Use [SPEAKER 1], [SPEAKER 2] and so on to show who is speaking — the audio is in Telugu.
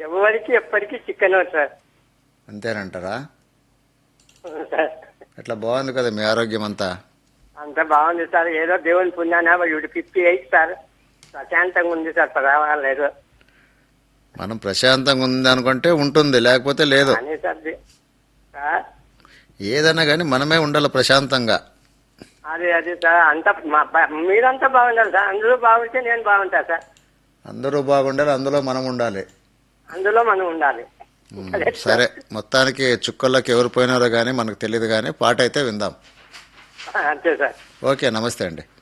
[SPEAKER 1] ఎవరికి ఎప్పటికీ చికెన్ సార్
[SPEAKER 2] అంతేనంటారా
[SPEAKER 1] సార్
[SPEAKER 2] అట్లా బాగుంది కదా మీ ఆరోగ్యం అంతా
[SPEAKER 1] అంత బాగుంది సార్ ఏదో దేవుని పుణ్యాన ఇప్పుడు ఫిఫ్టీ ఎయిట్ సార్ ప్రశాంతంగా ఉంది సార్ పర్వాలేదు
[SPEAKER 2] మనం ప్రశాంతంగా ఉంది అనుకుంటే ఉంటుంది లేకపోతే లేదు
[SPEAKER 1] అని సార్ ది- సార్
[SPEAKER 2] ఏదైనా కానీ మనమే ఉండాలి ప్రశాంతంగా
[SPEAKER 1] అదే అదే సార్ అంత మా- బ- మీరంతా బాగుండాలి సార్ అందులో బాగుంటే నేను బాగుంటా సార్
[SPEAKER 2] అందరూ బాగుండాలి అందులో మనం ఉండాలి
[SPEAKER 1] అందులో మనం ఉండాలి
[SPEAKER 2] ఉమ్,
[SPEAKER 1] అదే సార్.
[SPEAKER 2] సరే మొత్తానికి చుక్కల్లోకి ఎవరు పోయినారో కానీ మనకు తెలియదు కానీ పాట అయితే విందాం
[SPEAKER 1] అంతే సార్
[SPEAKER 2] ఓకే నమస్తే అండి